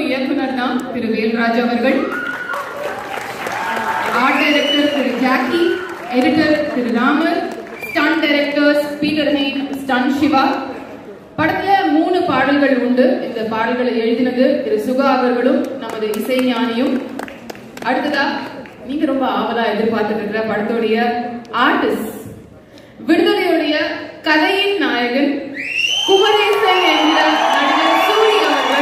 இயக்குனர் தான் திரு வேல்ராஜ் அவர்கள் art director Thiru Jackie editor Thiru Ramar stunt directors Peter Hein stunt Siva படத்துல மூணு பாடல்கள் உண்டு இந்த பாடல்களை எழுதினது திரு சுகா அவர்களும் நமது இசைஞானியும் அடுத்ததா நீங்க ரொம்ப ஆவலா எதிர்பார்த்துட்டு இருக்கிற படத்துடைய ஆர்டிஸ்ட் விடுதலையுடைய கதையின் நாயகன் குமரேசன் என்கிற நடிகர் சூரி அவர்கள்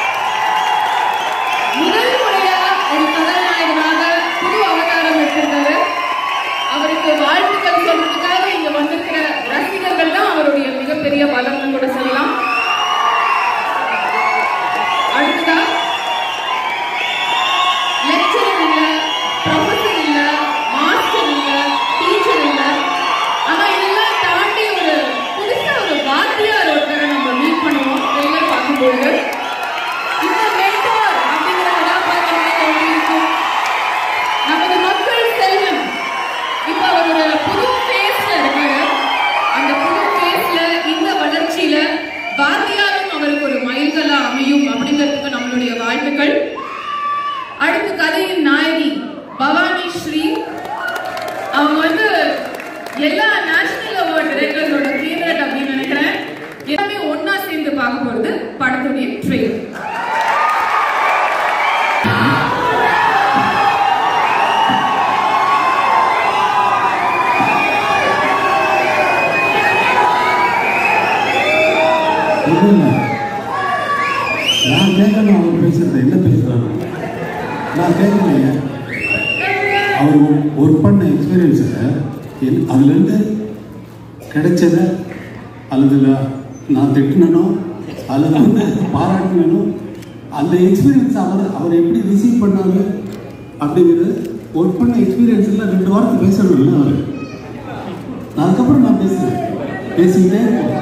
முதல் முறையா ஒரு கதாநாயகனாக புது அவதாரம் எடுத்திருக்காரு அவருக்கு வாழ்த்துக்கள் சொல்றதுக்காக இங்க வந்திருக்கிற ரசிகர்கள் தான் அவருடைய மிகப்பெரிய பலம்னு கூட சொல்லலாம் அடுத்ததா லெக்சரர் இல்ல ப்ரொஃபசர் இல்ல மாஸ்டர் இல்ல டீச்சர் இல்ல ஆனா இதெல்லாம் தாண்டி ஒரு புதுசா ஒரு வாத்தியார் ஒருத்தரை நம்ம மீட் பண்ணுவோம் ட்ரெய்லர் பார்க்கும்போது இந்த mentor அப்படிங்கிற கதாபாத்திரத்தை தோன்றியிருக்கும். நமது மக்கள் செல்வன் இப்ப அவர் ஒரு புது பேஸ்ல இருக்காரு அந்த புது பேஸ்ல இந்த வளர்ச்சியில வாத்தியாரும் அவருக்கு ஒரு மைல்கல்லா அமையும் அப்படிங்கிறதுக்கு நம்மளுடைய வாழ்த்துக்கள் அடுத்து கதையின் நாயகி பவானி ஸ்ரீ அவங்க வந்து எல்லா நேஷனல் அவார்ட் டைரக்டர்ஸோட ஃபேவரட் அப்படின்னு நினைக்கிறேன் எல்லாமே ஒண்ணா சேர்ந்து பார்க்க போறது படத்துடைய ட்ரெயிலர் இல்லைங்க. நான் கேட்கணும் அவர் பேசுறது என்ன பேசுறாங்க நான் கேட்கலைங்க அவர் ஒர்க் பண்ண எக்ஸ்பீரியன்ஸை அதுலேருந்து கிடைச்சத அல்லது நான் திட்டினனோ அல்லது வந்து பாராட்டினனோ அந்த எக்ஸ்பீரியன்ஸ் அவர் அவர் எப்படி ரிசீவ் பண்ணாரு அப்படிங்கிறது ஒர்க் பண்ண எக்ஸ்பீரியன்ஸில் ரெண்டு வாரத்தை பேசணும்ல அவர் அதுக்கப்புறம் நான் பேசுகிறேன் பேசிக்கிட்டே இருப்போம்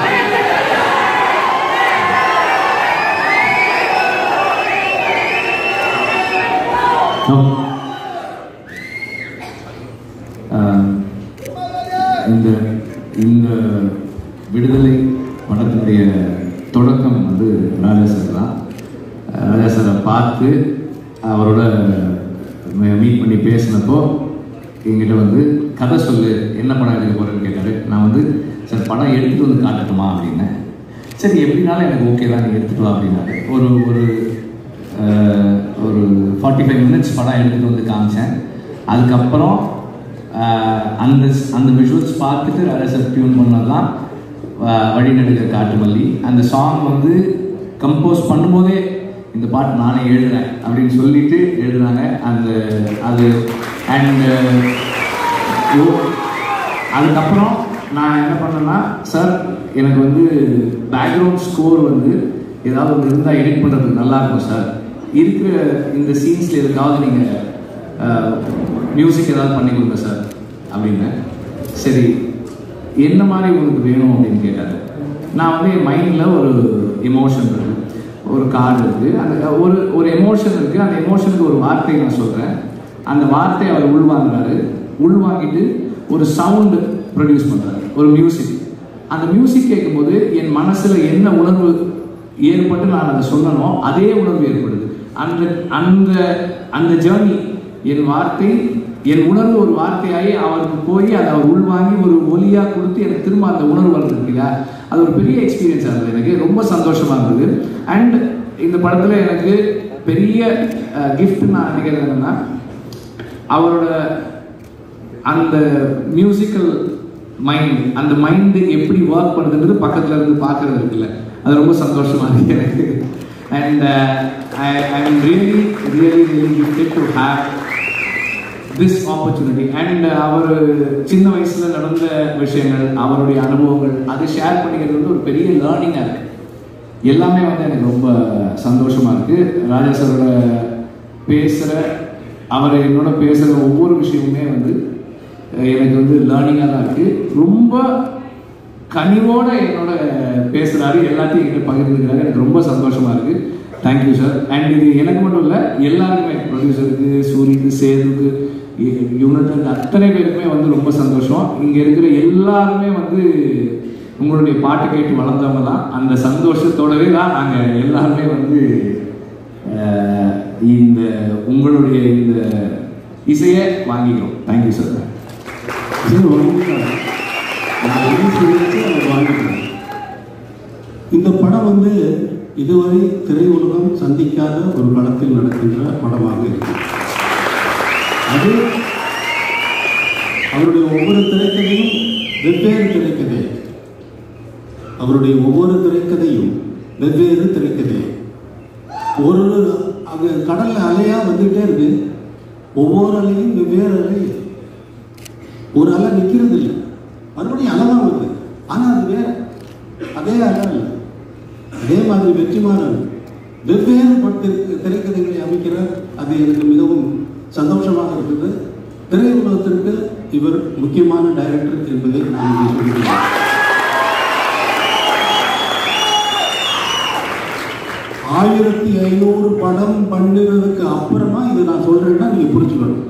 ஆஹ் இந்த இந்த விடுதலை படத்தினுடைய தொடக்கம் வந்து ராஜா சார் தான் ராஜா சாரை பார்த்து அவரோட மீட் பண்ணி பேசினப்போ என்கிட்ட வந்து கதை சொல்லு என்ன படம் எடுக்க போகிறேன்னு கேட்டார் நான் வந்து சார் படம் எடுத்துகிட்டு வந்து காட்டட்டுமா அப்படின்னேன் சரி எப்படினாலும் எனக்கு ஓகே தான் நீங்கள் எடுத்துகிட்டு வா அப்படின்னாரு ஒரு ஒரு ஆஹ், ஒரு ஃபார்ட்டி ஃபைவ் மினிட்ஸ் படம் எடுத்துகிட்டு வந்து காமிச்சேன் அதுக்கப்புறம் ஆஹ், அந்த அந்த விஷுவல்ஸ் பார்த்துட்டு ராஜா சார் டியூன் பண்ணதான் வழிநடுக காட்டுமல்லி அந்த சாங் வந்து கம்போஸ் பண்ணும்போதே இந்த பாட்டு நானே எழுதுறேன் அப்படின்னு சொல்லிட்டு எழுதுனாங்க அந்த அது அண்ட் அதுக்கப்புறம் நான் என்ன பண்ணேன்னா சார் எனக்கு வந்து பேக்ரவுண்ட் ஸ்கோர் வந்து ஏதாவது ஒன்று இருந்தால் எடிட் பண்ணுறதுக்கு நல்லா இருக்கும் சார் இருக்கிற இந்த சீன்ஸில் எதுக்காவது நீங்கள் மியூசிக் ஏதாவது பண்ணி கொடுங்க சார் அப்படின்னு சரி என்ன மாதிரி உங்களுக்கு வேணும் அப்படின்னு கேட்டார் நான் வந்து என் மைண்டில் ஒரு எமோஷன் இருக்கு ஒரு கார்டு இருக்குது அந்த ஒரு ஒரு எமோஷன் இருக்குது அந்த எமோஷனுக்கு ஒரு வார்த்தை நான் சொல்கிறேன் அந்த வார்த்தையை அவர் உள்வாங்குறாரு உள்வாங்கிட்டு ஒரு சவுண்டு ப்ரொடியூஸ் பண்ணுறாரு ஒரு மியூசிக் அந்த மியூசிக் கேட்கும்போது என் மனசில் என்ன உணர்வு ஏற்பட்டு நான் அதை சொல்லணும் அதே உணர்வு ஏற்படுது அந்த அந்த அந்த ஜேர்னி என் வார்த்தை என் உணர்வு ஒரு வார்த்தையாகி அவருக்கு போய் அதை அவர் உள்வாங்கி ஒரு ஒலியாக கொடுத்து எனக்கு திரும்ப அந்த உணர்வு வருது இல்லையா அது ஒரு பெரிய எக்ஸ்பீரியன்ஸாக இருந்தது எனக்கு ரொம்ப சந்தோஷமா இருந்தது அண்ட் இந்த படத்தில் எனக்கு பெரிய கிஃப்ட் நான் நினைக்கிறது என்னன்னா அவரோட அந்த மியூசிக்கல் மைண்ட் அந்த மைண்டு எப்படி ஒர்க் பண்ணுதுன்றது பக்கத்துல இருந்து பார்க்கறது இருக்குல்ல அது ரொம்ப சந்தோஷமா இருக்கு எனக்கு and I I am really really really gifted to have this opportunity and அவர் சின்ன வயசுல நடந்த விஷயங்கள் அவருடைய அனுபவங்கள் அதை ஷேர் பண்ணிக்கிறது வந்து ஒரு பெரிய லேர்னிங்காக இருக்கு எல்லாமே வந்து எனக்கு ரொம்ப சந்தோஷமா இருக்கு ராஜா சாரோட பேசுகிற அவர் என்னோட பேசுகிற ஒவ்வொரு விஷயமுமே வந்து அஹ், எனக்கு வந்து லேர்னிங்காக தான் இருக்கு ரொம்ப கனிவோட என்னோட பேசுறாரு எல்லாத்தையும் என்கிட்ட பகிர்ந்துக்கிறாரு எனக்கு ரொம்ப சந்தோஷமா இருக்கு தேங்க்யூ சார் அண்ட் இது எனக்கு மட்டும் இல்லை எல்லாருக்குமே ப்ரொடியூசருக்கு சூரிக்கு சேதுக்கு யூனிட் அத்தனை பேருக்குமே வந்து ரொம்ப சந்தோஷம் இங்கே இருக்கிற எல்லாருமே வந்து உங்களுடைய பாட்டு கேட்டு வளர்ந்தவங்க தான் அந்த சந்தோஷத்தோடவே தான் நாங்கள் எல்லாருமே வந்து அஹ், இந்த உங்களுடைய இந்த இசையை வாங்கிக்கிறோம் தேங்க்யூ சார் சரி வாங்கிக்கலாம் நான் என்ன சொல்லிட்டு அதை வாங்கிக்கிறேன் இந்த படம் வந்து இதுவரை திரையுலகம் சந்திக்காத ஒரு களத்தில் நடக்கின்ற படமாக இருக்கு அது அவருடைய ஒவ்வொரு திரைக்கதையும் வெவ்வேறு திரைக்கதை அவருடைய ஒவ்வொரு திரைக்கதையும் வெவ்வேறு திரைக்கதை ஒரு அங்கே கடல்ல அலையா வந்துகிட்டே இருக்கு ஒவ்வொரு அலையும் வெவ்வேறு அலை ஒரு அலை நிற்கிறது இல்லை மறுபடியும் அலை தான் வருது ஆனால் அது வேற அதே அலை இல்லை அதே மாதிரி வெற்றிமாறன் வெவ்வேறு பட்டு திரைக்கதைகளை அமைக்கிறார் அது எனக்கு மிகவும் சந்தோஷமாக இருக்குது திரையுலகத்திற்கு இவர் முக்கியமான டைரக்டர் என்பதை நான் இங்கே சொல்கிறேன் ஆயிரத்தி ஐநூறு படம் பண்ணுறதுக்கு அப்புறமா இது நான் சொல்றேன்னா நீங்க புரிஞ்சுக்கணும்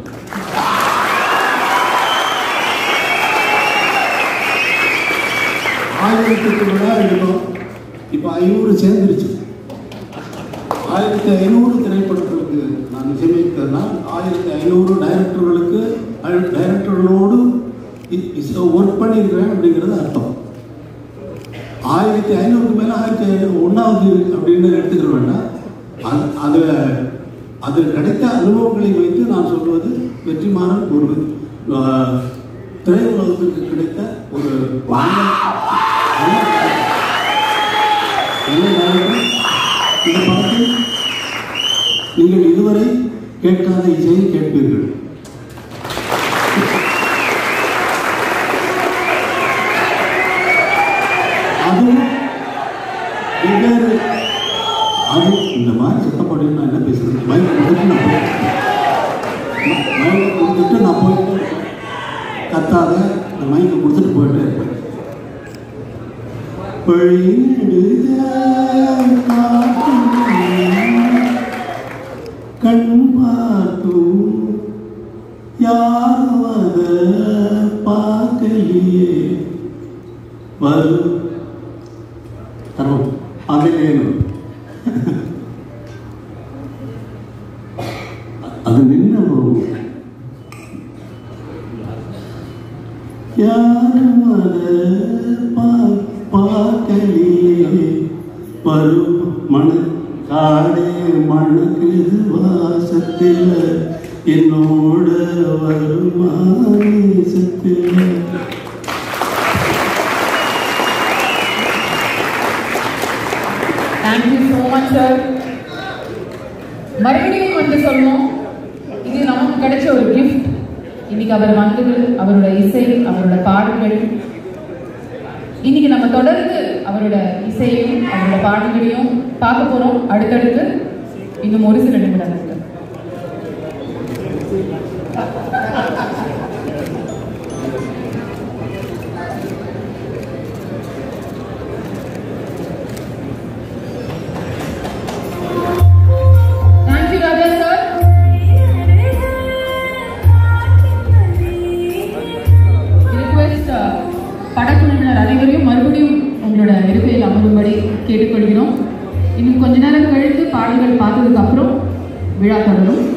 ஆயிரத்துக்கு விழா எடுக்கும் இப்போ ஐநூறு சேர்ந்துருச்சு ஆயிரத்தி ஐநூறு திரைப்படங்களுக்கு நான் இசையமைக்கிறதுனா ஆயிரத்தி ஐநூறு டைரக்டர்களுக்கு டைரக்டர்களோடு ஒர்க் பண்ணியிருக்கிறேன் அப்படிங்கிறது அர்த்தம் ஆயிரத்தி ஐநூறுக்கு மேலே ஆயிரத்தி ஐநூறு ஒன்றாவது அப்படின்னு எடுத்துக்கிற வேண்டாம் அது அது அது கிடைத்த அனுபவங்களை வைத்து நான் சொல்வது வெற்றிமாறன் ஒரு ஆஹ், திரையுலகத்திற்கு கிடைத்த ஒரு நல்ல- நல்ல நாயகன். இந்த படத்தில் நீங்கள் இதுவரை கேட்காத இசையை கேட்பீர்கள் அதுவும் வெவ்வேறு அது இந்த மாதிரி சத்தப்படி நான் என்ன பேசுறது மயக்க கொடுத்துட்டு நான் போயிட்டேன் மயக்க கொடுத்துட்டு நான் போயிட்டே இருப்பேன் கத்தாத இந்த மயக்க கொடுத்துட்டு போயிட்டே இருப்பேன் பழிநெடுக காட்டும் கண் பார்த்தும் யாரும் அத பார்க்கலையே வரும் தரும் அதிலேನು ಅದು ನಿನ್ನ ನೋವು யாரு மத பார்க்கலையே வரும் மணு காடே மணுக்குது வாசத்தில் என்னோட வருமானத்தில் தேங்க்யூ ஸோ மச் சார் மறுபடியும் வந்து சொல்லணும் இது நமக்கு கிடைச்ச ஒரு கிஃப்ட் இன்னைக்கு அவர் வந்தது அவரோட இசை அவரோட பாடல்கள் இன்னைக்கு நம்ம தொடர்ந்து அவரோட இசையையும் அவரோட பாடல்களையும் பார்க்க போறோம் அடுத்தடுத்து இன்னும் ஒரு சில நிமிடங்கள் தேங்க்யூ ராஜா சார் ரிக்வெஸ்ட் படக்குழுவினர் அனைவரையும் மறுபடியும் உங்களோட இருக்கையில் அமரும்படி கேட்டுக்கொள்கிறோம் இன்னும் கொஞ்ச நேரம் கழித்து பாடல்கள் பார்த்ததுக்கு அப்புறம் விழா தொடரும்